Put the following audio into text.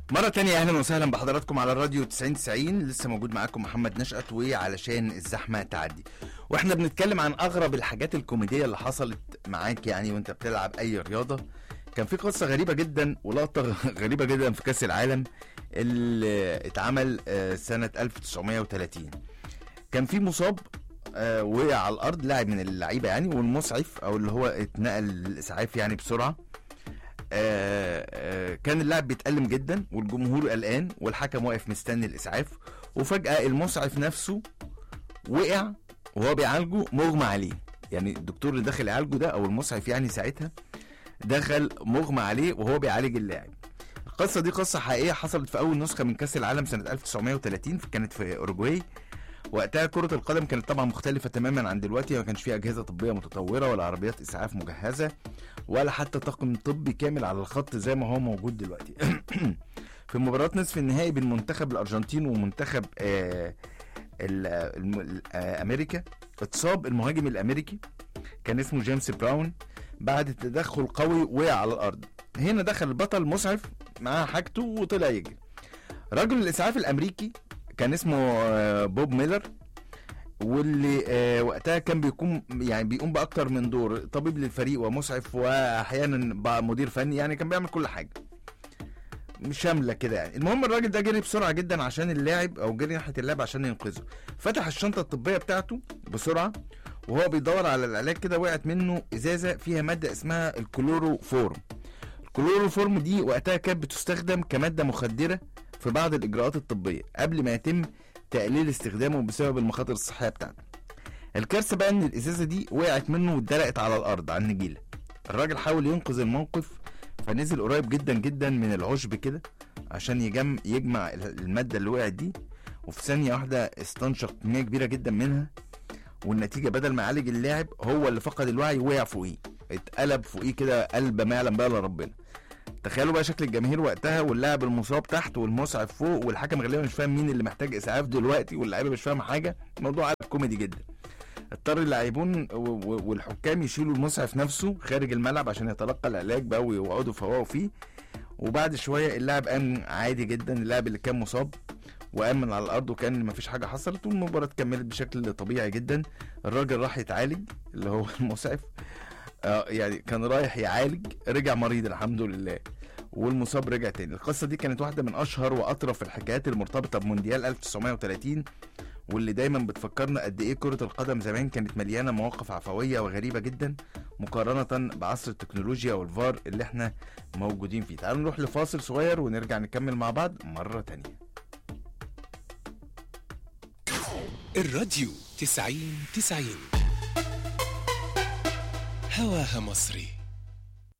مرة تانية أهلا وسهلا بحضراتكم على الراديو 90 90 لسه موجود معاكم محمد نشأت وعلشان الزحمة تعدي واحنا بنتكلم عن أغرب الحاجات الكوميدية اللي حصلت معاك يعني وانت بتلعب أي رياضة كان في قصة غريبة جدا ولقطة غريبة جدا في كأس العالم اللي اتعمل آه، سنة 1930 كان في مصاب آه، وقع على الأرض لاعب من اللعيبة يعني والمسعف أو اللي هو اتنقل للإسعاف يعني بسرعة آه، آه، كان اللاعب بيتألم جدا والجمهور قلقان والحكم واقف مستني الإسعاف وفجأة المسعف نفسه وقع وهو بيعالجه مغمى عليه يعني الدكتور اللي داخل يعالجه ده أو المسعف يعني ساعتها دخل مغمى عليه وهو بيعالج اللاعب القصة دي قصة حقيقية حصلت في أول نسخة من كأس العالم سنة 1930 كانت في أوروجواي وقتها كرة القدم كانت طبعا مختلفة تماما عن دلوقتي ما كانش فيها أجهزة طبية متطورة ولا عربيات إسعاف مجهزة ولا حتى طاقم طبي كامل على الخط زي ما هو موجود دلوقتي في مباراة نصف النهائي بين منتخب الأرجنتين ومنتخب آه ال- الم- ال- آه أمريكا اتصاب المهاجم الأمريكي كان اسمه جيمس براون بعد تدخل قوي وقع على الأرض هنا دخل البطل مسعف معاه حاجته وطلع يجري رجل الإسعاف الأمريكي كان اسمه آه، بوب ميلر واللي آه، وقتها كان بيقوم يعني بيقوم باكتر من دور طبيب للفريق ومسعف واحيانا بقى مدير فني يعني كان بيعمل كل حاجه مش شامله كده يعني المهم الراجل ده جري بسرعه جدا عشان اللاعب او جري ناحيه اللاعب عشان ينقذه فتح الشنطه الطبيه بتاعته بسرعه وهو بيدور على العلاج كده وقعت منه ازازه فيها ماده اسمها الكلوروفورم الكلوروفورم دي وقتها كانت بتستخدم كماده مخدره في بعض الاجراءات الطبيه قبل ما يتم تقليل استخدامه بسبب المخاطر الصحيه بتاعته الكارثه بقى ان الازازه دي وقعت منه واتدلقت على الارض على النجيله الراجل حاول ينقذ الموقف فنزل قريب جدا جدا من العشب كده عشان يجم يجمع الماده اللي وقعت دي وفي ثانيه واحده استنشق كميه كبيره جدا منها والنتيجه بدل ما يعالج اللاعب هو اللي فقد الوعي وقع فوقيه اتقلب فوقيه كده قلب ما يعلم بقى الا ربنا تخيلوا بقى شكل الجماهير وقتها واللاعب المصاب تحت والمسعف فوق والحكم غالبا مش فاهم مين اللي محتاج اسعاف دلوقتي واللعيبه مش فاهم حاجه الموضوع قلب كوميدي جدا اضطر اللاعبون و- و- والحكام يشيلوا المسعف نفسه خارج الملعب عشان يتلقى العلاج بقى ويقعدوا يفوقوا فيه وبعد شويه اللاعب قام عادي جدا اللاعب اللي كان مصاب وقام من على الارض وكان مفيش حاجه حصلت والمباراه اتكملت بشكل طبيعي جدا الراجل راح يتعالج اللي هو المسعف آه يعني كان رايح يعالج رجع مريض الحمد لله والمصاب رجع تاني القصة دي كانت واحدة من أشهر وأطرف الحكايات المرتبطة بمونديال 1930 واللي دايما بتفكرنا قد إيه كرة القدم زمان كانت مليانة مواقف عفوية وغريبة جدا مقارنة بعصر التكنولوجيا والفار اللي احنا موجودين فيه تعالوا نروح لفاصل صغير ونرجع نكمل مع بعض مرة تانية الراديو تسعين تسعين هواها مصري